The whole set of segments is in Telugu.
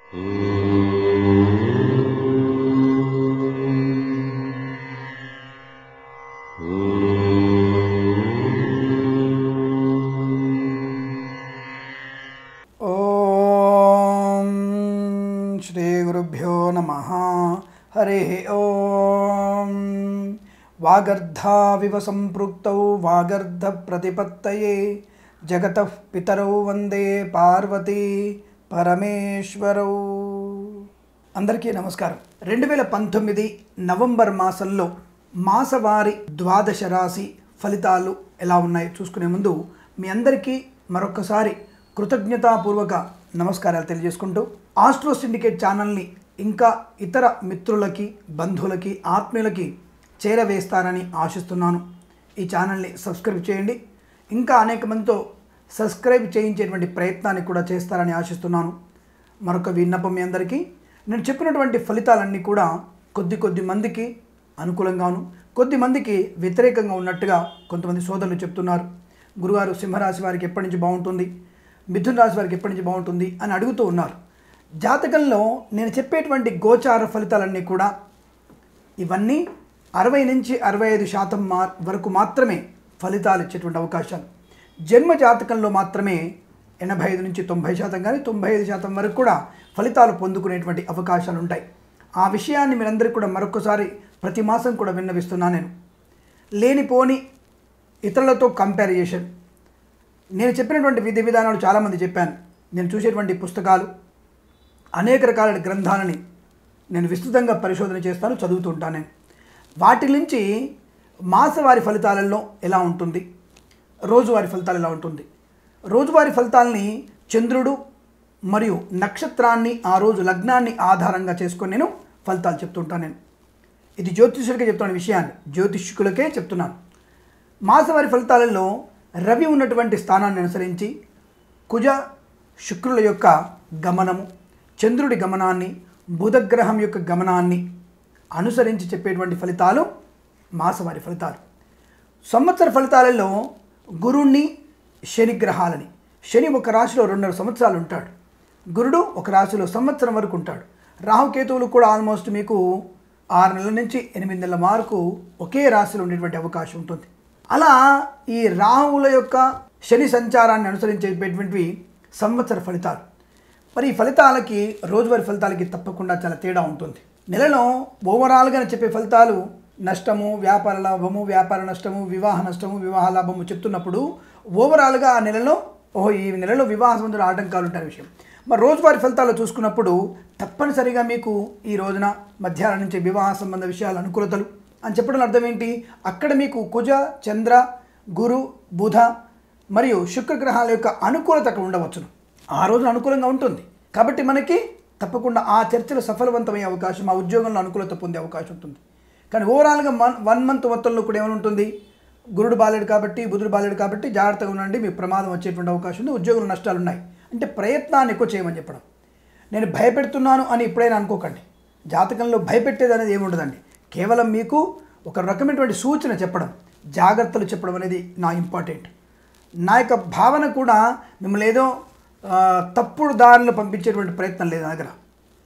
ఓం శ్రీ గురుభ్యో నమ హరి ఓం వాగర్ధావివ సంపృక్తౌ వాగర్ధ ప్రతిపత్తయే జగత పితరౌ వందే పార్వతీ పరమేశ్వరౌ అందరికీ నమస్కారం రెండు వేల పంతొమ్మిది నవంబర్ మాసంలో మాసవారి ద్వాదశ రాశి ఫలితాలు ఎలా ఉన్నాయో చూసుకునే ముందు మీ అందరికీ మరొకసారి కృతజ్ఞతాపూర్వక నమస్కారాలు తెలియజేసుకుంటూ ఆస్ట్రో సిండికేట్ ఛానల్ని ఇంకా ఇతర మిత్రులకి బంధువులకి ఆత్మీయులకి చేరవేస్తారని ఆశిస్తున్నాను ఈ ఛానల్ని సబ్స్క్రైబ్ చేయండి ఇంకా అనేక మందితో సబ్స్క్రైబ్ చేయించేటువంటి ప్రయత్నాన్ని కూడా చేస్తారని ఆశిస్తున్నాను మరొక విన్నపం మీ అందరికీ నేను చెప్పినటువంటి ఫలితాలన్నీ కూడా కొద్ది కొద్ది మందికి అనుకూలంగాను కొద్ది మందికి వ్యతిరేకంగా ఉన్నట్టుగా కొంతమంది సోదరులు చెప్తున్నారు గురుగారు సింహరాశి వారికి ఎప్పటి నుంచి బాగుంటుంది మిథున రాశి వారికి ఎప్పటి నుంచి బాగుంటుంది అని అడుగుతూ ఉన్నారు జాతకంలో నేను చెప్పేటువంటి గోచార ఫలితాలన్నీ కూడా ఇవన్నీ అరవై నుంచి అరవై ఐదు శాతం మా వరకు మాత్రమే ఫలితాలు ఇచ్చేటువంటి అవకాశాలు జన్మ జాతకంలో మాత్రమే ఎనభై ఐదు నుంచి తొంభై శాతం కానీ తొంభై ఐదు శాతం వరకు కూడా ఫలితాలు పొందుకునేటువంటి అవకాశాలు ఉంటాయి ఆ విషయాన్ని మీరందరికీ కూడా మరొకసారి ప్రతి మాసం కూడా విన్నవిస్తున్నాను నేను లేనిపోని ఇతరులతో కంపారిజేషన్ నేను చెప్పినటువంటి విధి విధానాలు చాలామంది చెప్పాను నేను చూసేటువంటి పుస్తకాలు అనేక రకాల గ్రంథాలని నేను విస్తృతంగా పరిశోధన చేస్తాను చదువుతూ ఉంటాను నేను వాటి నుంచి మాసవారి ఫలితాలలో ఎలా ఉంటుంది రోజువారి ఫలితాలు ఎలా ఉంటుంది రోజువారి ఫలితాలని చంద్రుడు మరియు నక్షత్రాన్ని ఆ రోజు లగ్నాన్ని ఆధారంగా చేసుకొని నేను ఫలితాలు చెప్తుంటాను నేను ఇది జ్యోతిష్యులకే చెప్తున్న విషయాన్ని జ్యోతిష్కులకే చెప్తున్నాను మాసవారి ఫలితాలలో రవి ఉన్నటువంటి స్థానాన్ని అనుసరించి కుజ శుక్రుల యొక్క గమనము చంద్రుడి గమనాన్ని బుధగ్రహం యొక్క గమనాన్ని అనుసరించి చెప్పేటువంటి ఫలితాలు మాసవారి ఫలితాలు సంవత్సర ఫలితాలలో గురుణ్ణి శని గ్రహాలని శని ఒక రాశిలో రెండున్నర సంవత్సరాలు ఉంటాడు గురుడు ఒక రాశిలో సంవత్సరం వరకు ఉంటాడు రాహుకేతువులు కూడా ఆల్మోస్ట్ మీకు ఆరు నెలల నుంచి ఎనిమిది నెలల వరకు ఒకే రాశిలో ఉండేటువంటి అవకాశం ఉంటుంది అలా ఈ రాహువుల యొక్క శని సంచారాన్ని అనుసరించేటటువంటివి సంవత్సర ఫలితాలు మరి ఈ ఫలితాలకి రోజువారి ఫలితాలకి తప్పకుండా చాలా తేడా ఉంటుంది నెలలో ఓవరాల్గా చెప్పే ఫలితాలు నష్టము వ్యాపార లాభము వ్యాపార నష్టము వివాహ నష్టము వివాహ లాభము చెప్తున్నప్పుడు ఓవరాల్గా ఆ నెలలో ఓహో ఈ నెలలో వివాహ సంబంధుల ఆటంకాలు ఉంటాయి విషయం మరి రోజువారి ఫలితాలు చూసుకున్నప్పుడు తప్పనిసరిగా మీకు ఈ రోజున మధ్యాహ్నం నుంచి వివాహ సంబంధ విషయాలు అనుకూలతలు అని చెప్పడం అర్థం ఏంటి అక్కడ మీకు కుజ చంద్ర గురు బుధ మరియు శుక్రగ్రహాల యొక్క అనుకూలత అక్కడ ఉండవచ్చును ఆ రోజున అనుకూలంగా ఉంటుంది కాబట్టి మనకి తప్పకుండా ఆ చర్చలు సఫలవంతమయ్యే అవకాశం ఆ ఉద్యోగంలో అనుకూలత పొందే అవకాశం ఉంటుంది కానీ ఓవరాల్గా వన్ వన్ మంత్ మొత్తంలో కూడా ఏమైనా ఉంటుంది గురుడు బాలేడు కాబట్టి బుధుడు బాలేడు కాబట్టి జాగ్రత్తగా ఉండండి మీకు ప్రమాదం వచ్చేటువంటి అవకాశం ఉంది ఉద్యోగంలో నష్టాలు ఉన్నాయి అంటే ప్రయత్నాన్ని ఎక్కువ చేయమని చెప్పడం నేను భయపెడుతున్నాను అని ఎప్పుడైనా అనుకోకండి జాతకంలో భయపెట్టేది అనేది ఏముండదండి కేవలం మీకు ఒక రకమైనటువంటి సూచన చెప్పడం జాగ్రత్తలు చెప్పడం అనేది నా ఇంపార్టెంట్ నా యొక్క భావన కూడా మిమ్మల్ని ఏదో ఆ, తప్పుడు దారిలో పంపించేటువంటి ప్రయత్నం లేదు నా దగ్గర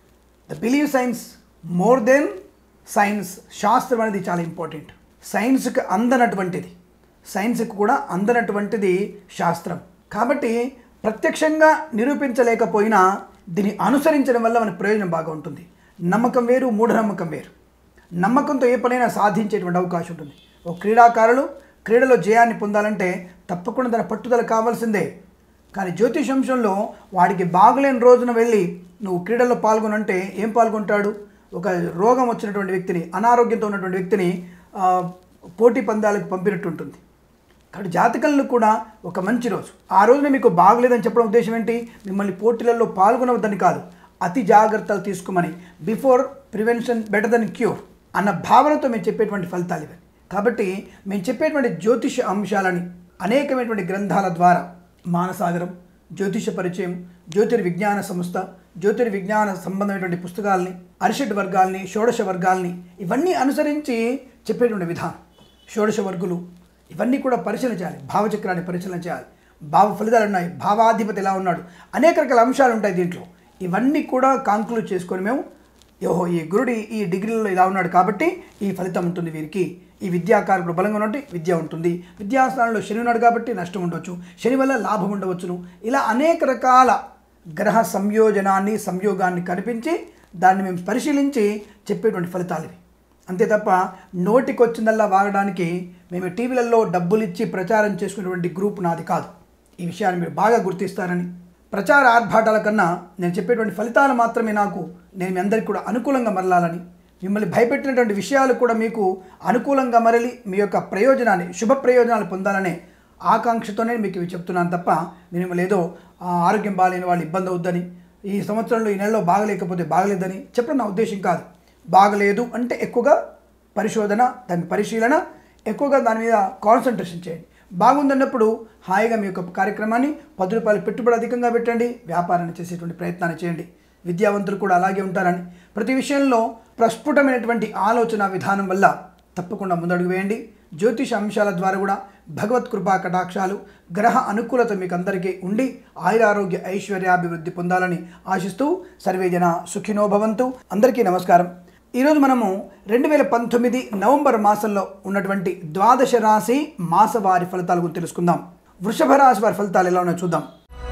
the believe science more than science శాస్త్రం అనేది చాలా ఇంపార్టెంట్ సైన్స్కి అందనటువంటిది సైన్స్కి కూడా అందనటువంటిది శాస్త్రం కాబట్టి ప్రత్యక్షంగా నిరూపించలేకపోయినా దీన్ని అనుసరించడం వల్ల మన ప్రయోజనం బాగా ఉంటుంది నమ్మకం వేరు మూఢనమ్మకం వేరు నమ్మకంతో ఏ పనైనా సాధించేటువంటి అవకాశం ఉంటుంది ఒక క్రీడాకారులు క్రీడలో జయాన్ని పొందాలంటే తప్పకుండా తన పట్టుదల కావాల్సిందే కానీ జ్యోతిషంశంలో వాడికి బాగలేని రోజున వెళ్ళి నువ్వు క్రీడల్లో పాల్గొనంటే ఏం పాల్గొంటాడు ఒక రోగం వచ్చినటువంటి వ్యక్తిని అనారోగ్యంతో ఉన్నటువంటి వ్యక్తిని ఆ, పోటీ పందాలకు పంపినట్టు ఉంటుంది కాబట్టి జాతకంలో కూడా ఒక మంచి రోజు ఆ రోజున మీకు బాగలేదని చెప్పడం ఉద్దేశం ఏంటి మిమ్మల్ని పోటీలలో పాల్గొనవద్దని కాదు అతి జాగ్రత్తలు తీసుకోమని before prevention better than cure అన్న భావనతో మేము చెప్పేటువంటి ఫలితాలు ఇవి కాబట్టి మేము చెప్పేటువంటి జ్యోతిష అంశాలని అనేకమైనటువంటి గ్రంథాల ద్వారా మానసాగరం జ్యోతిష పరిచయం జ్యోతిర్విజ్ఞాన సంస్థ జ్యోతిర్విజ్ఞాన సంబంధమైనటువంటి పుస్తకాలని అరిషడ్ వర్గాల్ని షోడశ వర్గాల్ని ఇవన్నీ అనుసరించి చెప్పేటువంటి విధానం షోడశ వర్గులు ఇవన్నీ కూడా పరిశీలన చేయాలి భావచక్రాన్ని పరిశీలన చేయాలి భావ ఫలితాలు ఉన్నాయి భావాధిపతి ఎలా ఉన్నాడు అనేక రకాల అంశాలు ఉంటాయి దీంట్లో ఇవన్నీ కూడా కాంక్లూడ్ చేసుకొని మేము ఓహో ఈ గురుడు ఈ డిగ్రీలో ఇలా ఉన్నాడు కాబట్టి ఈ ఫలితం ఉంటుంది వీరికి ఈ విద్యాకారకుడు బలంగా ఉన్నట్టు విద్య ఉంటుంది విద్యాస్థానంలో శని ఉన్నాడు కాబట్టి నష్టం ఉండవచ్చు శని వల్ల లాభం ఉండవచ్చును ఇలా అనేక రకాల గ్రహ సంయోజనాన్ని సంయోగాన్ని కనిపించి దాన్ని మేము పరిశీలించి చెప్పేటువంటి ఫలితాలు ఇవి అంతే తప్ప నోటికొచ్చిందల్లా వాగడానికి మేము టీవీలలో డబ్బులు ఇచ్చి ప్రచారం చేసుకునేటువంటి గ్రూప్ నాది కాదు ఈ విషయాన్ని మీరు బాగా గుర్తిస్తారని ప్రచార ఆర్భాటాల కన్నా నేను చెప్పేటువంటి ఫలితాలు మాత్రమే నాకు నేను మీ అందరికీ కూడా అనుకూలంగా మరలాలని మిమ్మల్ని భయపెట్టినటువంటి విషయాలు కూడా మీకు అనుకూలంగా మరలి మీ యొక్క ప్రయోజనాన్ని శుభ ప్రయోజనాలు పొందాలనే ఆకాంక్షతోనే మీకు ఇవి చెప్తున్నాను తప్ప నేను మిమ్మల్ని ఏదో ఆ, ఆరోగ్యం బాగాలేని వాళ్ళు ఇబ్బంది అవుద్దని ఈ సంవత్సరంలో ఈ నెలలో బాగలేకపోతే బాగలేదని చెప్పడం నా ఉద్దేశం కాదు బాగలేదు అంటే ఎక్కువగా పరిశోధన దాని పరిశీలన ఎక్కువగా దాని మీద కాన్సన్ట్రేషన్ చేయండి బాగుందన్నప్పుడు హాయిగా మీ యొక్క కార్యక్రమాన్ని పది రూపాయలు పెట్టుబడి అధికంగా పెట్టండి వ్యాపారాన్ని చేసేటువంటి ప్రయత్నాన్ని చేయండి విద్యావంతులు కూడా అలాగే ఉంటారని ప్రతి విషయంలో ప్రస్ఫుటమైనటువంటి ఆలోచన విధానం వల్ల తప్పకుండా ముందడుగు వేయండి జ్యోతిష అంశాల ద్వారా కూడా భగవత్ కృపా కటాక్షాలు గ్రహ అనుకూలత మీకు అందరికీ ఉండి ఆయురారోగ్య ఐశ్వర్యాభివృద్ధి పొందాలని ఆశిస్తూ సర్వేజన సుఖినో భవంతు అందరికీ నమస్కారం ఈరోజు మనము రెండు వేల పంతొమ్మిది నవంబర్ మాసంలో ఉన్నటువంటి ద్వాదశ రాశి మాసవారి ఫలితాల గురించి తెలుసుకుందాం వృషభ రాశి వారి ఫలితాలు ఎలా ఉన్నాయో చూద్దాం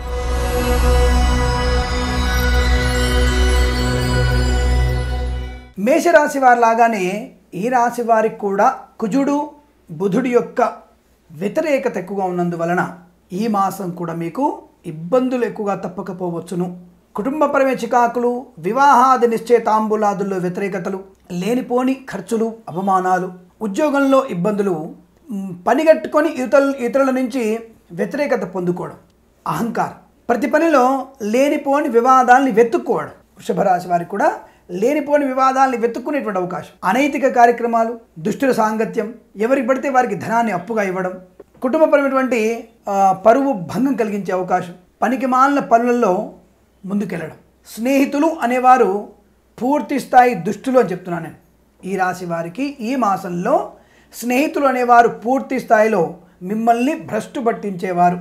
మేషరాశి వారి లాగానే ఈ రాశి వారికి కూడా కుజుడు బుధుడి యొక్క వ్యతిరేకత ఎక్కువగా ఉన్నందువలన ఈ మాసం కూడా మీకు ఇబ్బందులు ఎక్కువగా తప్పకపోవచ్చును కుటుంబపరమైన చికాకులు వివాహాది నిశ్చయితాంబులాదుల్లో వ్యతిరేకతలు లేనిపోని ఖర్చులు అవమానాలు ఉద్యోగంలో ఇబ్బందులు మ్, పనిగట్టుకొని ఇతరుల ఇతరుల నుంచి వ్యతిరేకత పొందుకోవడం అహంకారం ప్రతి పనిలో లేనిపోని వివాదాల్ని వెతుక్కోవడం వృషభ రాశి వారికి కూడా లేనిపోని వివాదాల్ని వెతుక్కునేటువంటి అవకాశం అనైతిక కార్యక్రమాలు దుష్టుల సాంగత్యం ఎవరికి పడితే వారికి ధనాన్ని అప్పుగా ఇవ్వడం కుటుంబపరమైనటువంటి ఆ, పరువు భంగం కలిగించే అవకాశం పనికి మాలిన పనులలో ముందుకెళ్ళడం స్నేహితులు అనేవారు పూర్తి స్థాయి దుష్టులు అని చెప్తున్నాను నేను ఈ రాశి వారికి ఈ మాసంలో స్నేహితులు అనేవారు పూర్తి స్థాయిలో మిమ్మల్ని భ్రష్టు పట్టించేవారు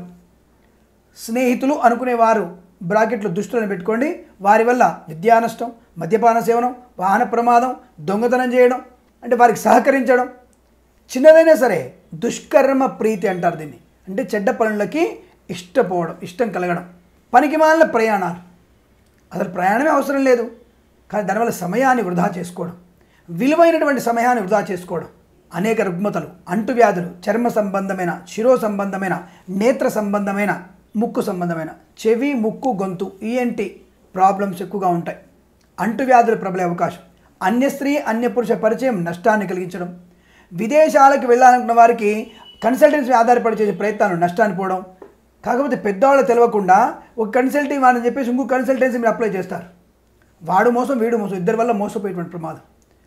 స్నేహితులు అనుకునేవారు బ్రాకెట్లు దుష్టులను పెట్టుకోండి వారి వల్ల విద్యా నష్టం మద్యపాన సేవనం వాహన ప్రమాదం దొంగతనం చేయడం అంటే వారికి సహకరించడం చిన్నదైనా సరే దుష్కర్మ ప్రీతి అంటారు దీన్ని అంటే చెడ్డ పనులకి ఇష్టపోవడం ఇష్టం కలగడం పనికి మాలిన ప్రయాణాలు అసలు ప్రయాణమే అవసరం లేదు కానీ దానివల్ల సమయాన్ని వృధా చేసుకోవడం విలువైనటువంటి సమయాన్ని వృధా చేసుకోవడం అనేక రుగ్మతలు అంటువ్యాధులు చర్మ సంబంధమైన శిరో సంబంధమైన నేత్ర సంబంధమైన ముక్కు సంబంధమైన చెవి ముక్కు గొంతు ఈఎన్టి ప్రాబ్లమ్స్ ఎక్కువగా ఉంటాయి అంటువ్యాధులు ప్రబలే అవకాశం అన్య స్త్రీ అన్య పురుష పరిచయం నష్టాన్ని కలిగించడం విదేశాలకు వెళ్ళాలనుకున్న వారికి కన్సల్టెన్సీ ఆధారపడి చేసే ప్రయత్నాలు నష్టాన్ని పోవడం కాకపోతే పెద్దవాళ్ళు తెలియకుండా ఒక కన్సల్టీ వాళ్ళని చెప్పేసి ఇంకో కన్సల్టెన్సీ మీరు అప్లై చేస్తారు వాడు మోసం వీడు మోసం ఇద్దరి వల్ల మోసపోయేటువంటి ప్రమాదం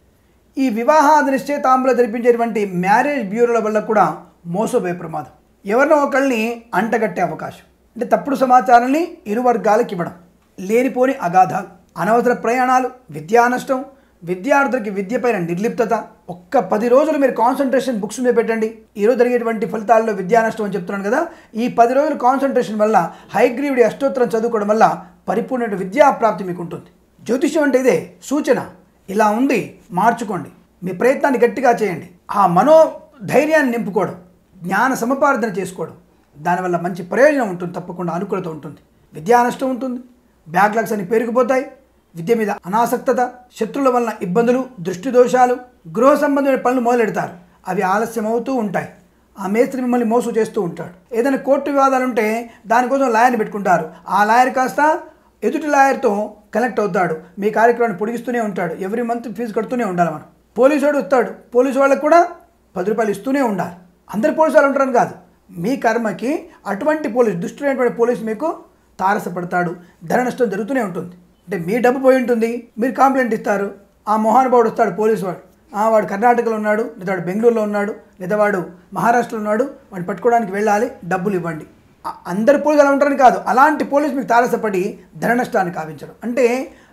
ఈ వివాహాది నిశ్చయితాంబులు జరిపించేటువంటి మ్యారేజ్ బ్యూరోల వల్ల కూడా మోసపోయే ప్రమాదం ఎవరినో ఒకళ్ళని అంటగట్టే అవకాశం అంటే తప్పుడు సమాచారాన్ని ఇరు వర్గాలకు ఇవ్వడం లేనిపోని అగాధాలు అనవసర ప్రయాణాలు విద్యా నష్టం విద్యార్థులకి విద్యపైన నిర్లిప్తత ఒక్క పది రోజులు మీరు కాన్సన్ట్రేషన్ బుక్స్ మీద పెట్టండి ఈరోజు జరిగేటువంటి ఫలితాల్లో విద్యా నష్టం అని చెప్తున్నాను కదా ఈ పది రోజులు కాన్సన్ట్రేషన్ వల్ల హైగ్రీవుడి అష్టోత్తరం చదువుకోవడం వల్ల పరిపూర్ణ విద్యా ప్రాప్తి మీకు ఉంటుంది జ్యోతిష్యం అంటే ఇదే సూచన ఇలా ఉంది మార్చుకోండి మీ ప్రయత్నాన్ని గట్టిగా చేయండి ఆ మనో ధైర్యాన్ని నింపుకోవడం జ్ఞాన సముపార్జన చేసుకోవడం దానివల్ల మంచి ప్రయోజనం ఉంటుంది తప్పకుండా అనుకూలత ఉంటుంది విద్యా నష్టం ఉంటుంది బ్యాక్లాగ్స్ అని పెరిగిపోతాయి విద్య మీద అనాసక్తత శత్రువుల వలన ఇబ్బందులు దృష్టి దోషాలు గృహ సంబంధమైన పనులు మొదలెడతారు అవి ఆలస్యం అవుతూ ఉంటాయి ఆ మేస్త్రి మిమ్మల్ని మోసం చేస్తూ ఉంటాడు ఏదైనా కోర్టు వివాదాలు ఉంటే దానికోసం లాయర్ని పెట్టుకుంటారు ఆ లాయర్ కాస్త ఎదుటి లాయర్తో కనెక్ట్ అవుతాడు మీ కార్యక్రమాన్ని పొడిగిస్తూనే ఉంటాడు ఎవ్రీ మంత్ ఫీజు కడుతూనే ఉండాలి మనం పోలీసు వాడు వస్తాడు పోలీసు వాళ్ళకు కూడా పది రూపాయలు ఇస్తూనే ఉండాలి అందరు పోలీసు వాళ్ళు ఉంటారని కాదు మీ కర్మకి అటువంటి పోలీసు దుష్టుడైనటువంటి పోలీసు మీకు తారసపడతాడు ధన నష్టం జరుగుతూనే ఉంటుంది అంటే మీ డబ్బు పోయి ఉంటుంది మీరు కంప్లైంట్ ఇస్తారు ఆ మోహన్బాబుడు వస్తాడు పోలీసు వాడు ఆ, వాడు కర్ణాటకలో ఉన్నాడు లేదా వాడు బెంగళూరులో ఉన్నాడు లేదా వాడు మహారాష్ట్రలో ఉన్నాడు వాడిని పట్టుకోవడానికి వెళ్ళాలి డబ్బులు ఇవ్వండి ఆ- అందరు పోలీసులు అలా ఉంటారని కాదు అలాంటి పోలీసు మీకు తారసపడి ధన నష్టాన్ని కావించడం అంటే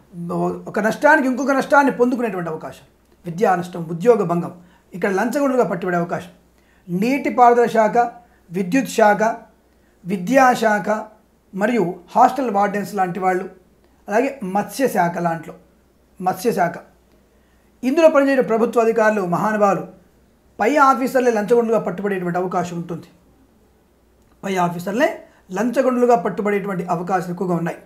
ఒక నష్టానికి ఇంకొక నష్టాన్ని పొందుకునేటువంటి అవకాశం విద్యా నష్టం ఉద్యోగ భంగం ఇక్కడ లంచగొండలుగా పట్టుబడే అవకాశం నీటిపారుదల శాఖ విద్యుత్ శాఖ విద్యాశాఖ మరియు హాస్టల్ వార్డెన్స్ లాంటి వాళ్ళు అలాగే మత్స్య శాఖ లాంట్లో మత్స్య శాఖ ఇందులో పనిచేసే ప్రభుత్వ అధికారులు మహానుభావులు పై ఆఫీసర్లే లంచగొండుగా పట్టుబడేటువంటి అవకాశం ఉంటుంది పై ఆఫీసర్లే లంచగొండులుగా పట్టుబడేటువంటి అవకాశాలు ఎక్కువగా ఉన్నాయి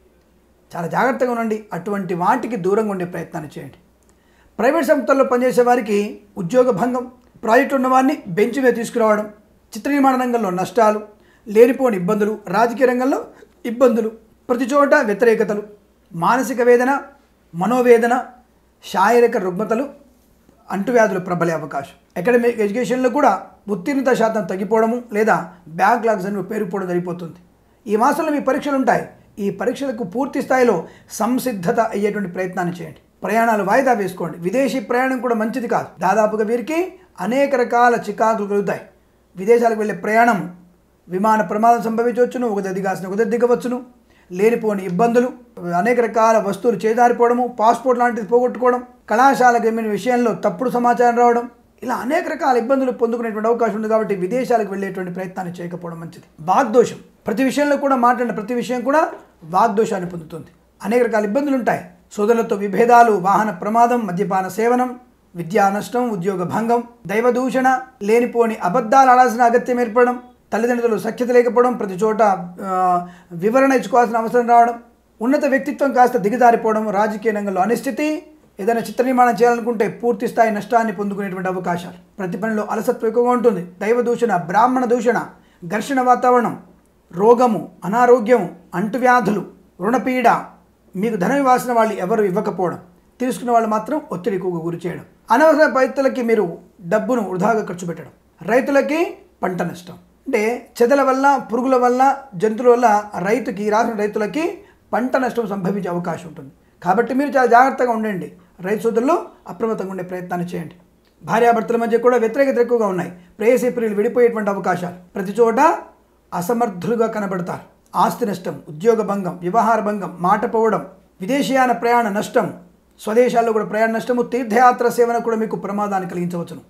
చాలా జాగ్రత్తగా ఉండండి అటువంటి వాటికి దూరంగా ఉండే ప్రయత్నాన్ని చేయండి ప్రైవేట్ సంస్థల్లో పనిచేసే వారికి ఉద్యోగ భంగం ప్రాజెక్టు ఉన్న వారిని బెంచ్ మీద తీసుకురావడం చిత్ర నిర్మాణ రంగంలో నష్టాలు లేనిపోని ఇబ్బందులు రాజకీయ రంగంలో ఇబ్బందులు ప్రతి చోట వ్యతిరేకతలు మానసిక వేదన మనోవేదన శారీరక రుగ్మతలు అంటువ్యాధులు ప్రబలే అవకాశం అకాడమిక్ ఎడ్యుకేషన్లో కూడా ఉత్తీర్ణత శాతం తగ్గిపోవడము లేదా బ్యాక్లాగ్స్ అని పేరుపోవడం జరిగిపోతుంది ఈ మాసంలో మీ పరీక్షలు ఉంటాయి ఈ పరీక్షలకు పూర్తి స్థాయిలో సంసిద్ధత అయ్యేటువంటి ప్రయత్నాన్ని చేయండి ప్రయాణాలు వాయిదా వేసుకోండి విదేశీ ప్రయాణం కూడా మంచిది కాదు దాదాపుగా వీరికి అనేక రకాల చికాకులు కలుగుతాయి విదేశాలకు వెళ్ళే ప్రయాణం విమాన ప్రమాదం సంభవించవచ్చును ఒక దిగాల్సిన ఒక దిగవచ్చును లేనిపోని ఇబ్బందులు అనేక రకాల వస్తువులు చేదారిపోవడము పాస్పోర్ట్ లాంటిది పోగొట్టుకోవడం కళాశాలకు వెళ్ళిన విషయంలో తప్పుడు సమాచారం రావడం ఇలా అనేక రకాల ఇబ్బందులు పొందుకునేటువంటి అవకాశం ఉంది కాబట్టి విదేశాలకు వెళ్ళేటువంటి ప్రయత్నాన్ని చేయకపోవడం మంచిది వాగ్దోషం ప్రతి విషయంలో కూడా మాట్లాడిన ప్రతి విషయం కూడా వాగ్దోషాన్ని పొందుతుంది అనేక రకాల ఇబ్బందులు ఉంటాయి సోదరులతో విభేదాలు వాహన ప్రమాదం మద్యపాన సేవనం విద్యా నష్టం ఉద్యోగ భంగం దైవ దూషణ లేనిపోని అబద్ధాలు ఆడాల్సిన అగత్యం ఏర్పడడం తల్లిదండ్రులు సఖ్యత లేకపోవడం ప్రతి చోట ఆ, వివరణ ఇచ్చుకోవాల్సిన అవసరం రావడం ఉన్నత వ్యక్తిత్వం కాస్త దిగజారిపోవడం రాజకీయ రంగంలో అనిశ్చితి ఏదైనా చిత్ర నిర్మాణం చేయాలనుకుంటే పూర్తి స్థాయి నష్టాన్ని పొందుకునేటువంటి అవకాశాలు ప్రతి పనిలో అలసత్వం ఎక్కువగా ఉంటుంది దైవ దూషణ బ్రాహ్మణ దూషణ ఘర్షణ వాతావరణం రోగము అనారోగ్యం అంటువ్యాధులు రుణపీడ మీకు ధనం ఇవ్వాల్సిన వాళ్ళు ఎవరు ఇవ్వకపోవడం తీసుకున్న వాళ్ళు మాత్రం ఒత్తిడి ఎక్కువగా గురి చేయడం అనవసర రైతులకి మీరు డబ్బును వృధాగా ఖర్చు పెట్టడం రైతులకి పంట నష్టం అంటే చెదల వల్ల పురుగుల వల్ల జంతువుల వల్ల రైతుకి రాసిన రైతులకి పంట నష్టం సంభవించే అవకాశం ఉంటుంది కాబట్టి మీరు చాలా జాగ్రత్తగా ఉండండి రైతు సోదరులు అప్రమత్తంగా ఉండే ప్రయత్నాన్ని చేయండి భార్యాభర్తల మధ్య కూడా వ్యతిరేకత ఎక్కువగా ఉన్నాయి ప్రేయసీ ప్రియులు విడిపోయేటువంటి అవకాశాలు ప్రతి చోట అసమర్థులుగా కనబడతారు ఆస్తి నష్టం ఉద్యోగ భంగం వ్యవహార భంగం మాట పోవడం విదేశీయాన ప్రయాణ నష్టం స్వదేశాల్లో కూడా ప్రయాణ నష్టము తీర్థయాత్ర సేవన కూడా మీకు ప్రమాదాన్ని కలిగించవచ్చును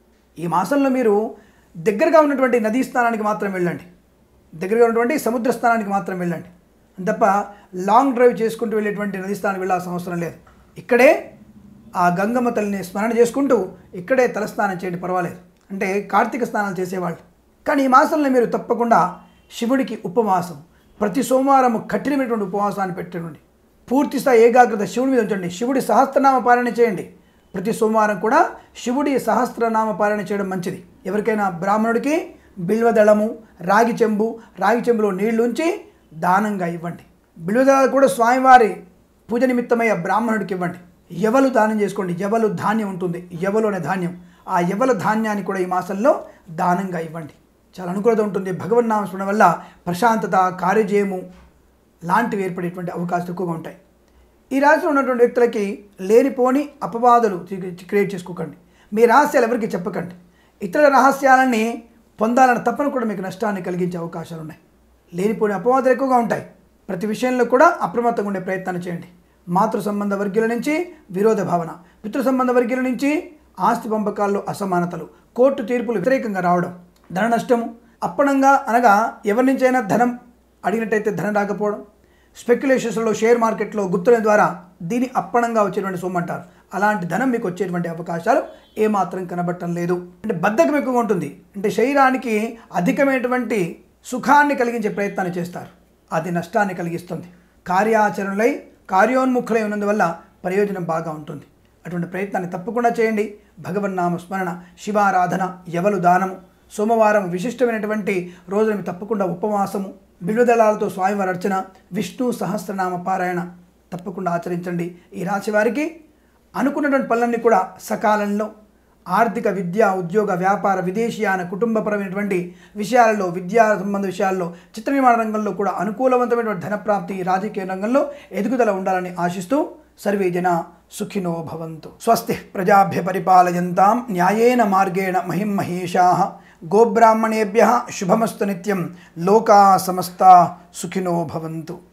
ఈ మాసంలో మీరు దగ్గరగా ఉన్నటువంటి నదీ స్నానానికి మాత్రం వెళ్ళండి దగ్గరగా ఉన్నటువంటి సముద్ర స్నానానికి మాత్రం వెళ్ళండి తప్ప లాంగ్ డ్రైవ్ చేసుకుంటూ వెళ్ళేటువంటి నదీ స్నానానికి వెళ్ళాల్సిన అవసరం లేదు ఇక్కడే ఆ గంగమ్మ తల్లిని స్మరణ చేసుకుంటూ ఇక్కడే తలస్నానం చేయండి పర్వాలేదు అంటే కార్తీక స్నానాలు చేసేవాళ్ళు కానీ ఈ మాసంలో మీరు తప్పకుండా శివుడికి ఉపవాసం ప్రతి సోమవారం కఠినమైనటువంటి ఉపవాసాన్ని పెట్టండి పూర్తి స్థాయి ఏకాగ్రత శివుడి మీద ఉంచండి శివుడి సహస్రనామ పాలన చేయండి ప్రతి సోమవారం కూడా శివుడి సహస్రనామ పాలన చేయడం మంచిది ఎవరికైనా బ్రాహ్మణుడికి బిల్వదళము రాగి చెంబు రాగి చెంబులో నీళ్లు ఉంచి దానంగా ఇవ్వండి బిల్వదళాలు కూడా స్వామివారి పూజ నిమిత్తమై ఆ బ్రాహ్మణుడికి ఇవ్వండి ఎవలు దానం చేసుకోండి ఎవలు ధాన్యం ఉంటుంది ఎవలు అనే ధాన్యం ఆ ఎవల ధాన్యాన్ని కూడా ఈ మాసంలో దానంగా ఇవ్వండి చాలా అనుకూలత ఉంటుంది భగవన్నామ స్మరణ వల్ల ప్రశాంతత కార్యజయము లాంటివి ఏర్పడేటువంటి అవకాశాలు ఎక్కువగా ఉంటాయి ఈ రాశిలో ఉన్నటువంటి వ్యక్తులకి లేనిపోని అపవాదులు క్రియేట్ చేసుకోకండి మీ రహస్యాలు ఎవరికి చెప్పకండి ఇతరుల రహస్యాలని పొందాలన్న తపన కూడా మీకు నష్టాన్ని కలిగించే అవకాశాలు ఉన్నాయి లేనిపోని అపవాదాలు ఎక్కువగా ఉంటాయి ప్రతి విషయంలో కూడా అప్రమత్తంగా ఉండే ప్రయత్నాన్ని చేయండి మాతృ సంబంధ వర్గీయుల నుంచి విరోధ భావన పితృ సంబంధ వర్గీయుల నుంచి ఆస్తి పంపకాల్లో అసమానతలు కోర్టు తీర్పులు వ్యతిరేకంగా రావడం ధన నష్టము అప్పనంగా అనగా ఎవరి నుంచైనా ధనం అడిగినట్టయితే ధనం రాకపోవడం స్పెక్యులేషన్స్లో షేర్ మార్కెట్లో గుర్తుల ద్వారా దీని అప్పనంగా వచ్చేటువంటి సొమ్ము అంటారు అలాంటి ధనం మీకు వచ్చేటువంటి అవకాశాలు ఏమాత్రం కనబడటం లేదు అంటే బద్ధకం ఎక్కువగా ఉంటుంది అంటే శరీరానికి అధికమైనటువంటి సుఖాన్ని కలిగించే ప్రయత్నాన్ని చేస్తారు అది నష్టాన్ని కలిగిస్తుంది కార్యాచరణలై కార్యోన్ముఖులై ఉన్నందువల్ల ప్రయోజనం బాగా ఉంటుంది అటువంటి ప్రయత్నాన్ని తప్పకుండా చేయండి భగవన్నామ స్మరణ శివారాధన ఎవలు దానము సోమవారం విశిష్టమైనటువంటి రోజున మీరు తప్పకుండా ఉపవాసము బిల్వదళాలతో స్వామివారి అర్చన విష్ణు సహస్రనామ పారాయణ తప్పకుండా ఆచరించండి ఈ రాశి వారికి అనుకున్నటువంటి పనులన్నీ కూడా సకాలంలో ఆర్థిక విద్య ఉద్యోగ వ్యాపార విదేశీయాన కుటుంబపరమైనటువంటి విషయాలలో విద్యా సంబంధ విషయాల్లో చిత్ర నిర్మాణ రంగంలో కూడా అనుకూలవంతమైనటువంటి ధనప్రాప్తి రాజకీయ రంగంలో ఎదుగుదల ఉండాలని ఆశిస్తూ సర్వే జన సుఖినో భవంతు స్వస్తి ప్రజాభ్య పరిపాలయంతాం న్యాయేన మార్గేణ మహిం మహేషా గోబ్రాహ్మణేభ్య శుభమస్తు నిత్యం లోకా సమస్తా సుఖినో భవంతు